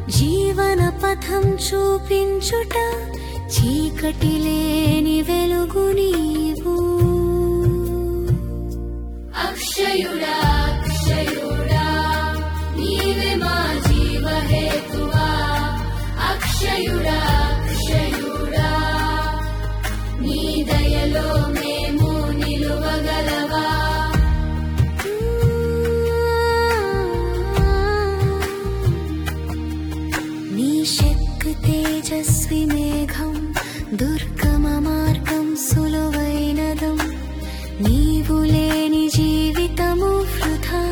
జీవన పథం చూపించుట చీకటి లేని వెలుగు నీవు అక్షయుడా అక్షయుడా నీవే మా జీవ హేతువా అక్షయుడా అక్షయుడా నీ దయలో మేము నిలువగలవా నీ శక్తి తేజస్వి మేఘం దుర్గమ మార్గం సులువైనదం నీవు లేని జీవితము వృధా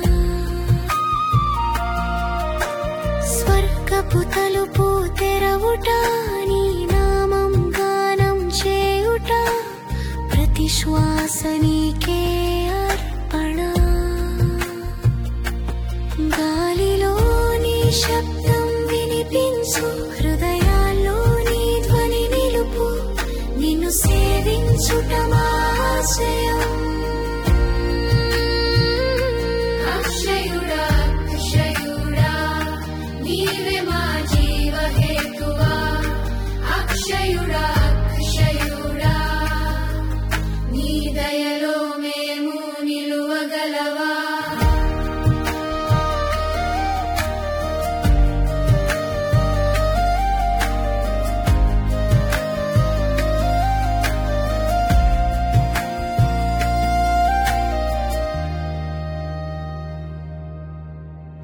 స్వర్గపు తలుపు తెరవుట నీ నామం గానం చేయుట ప్రతి శ్వాస నీకే అర్పణ గాలిలో నీ శబ్దం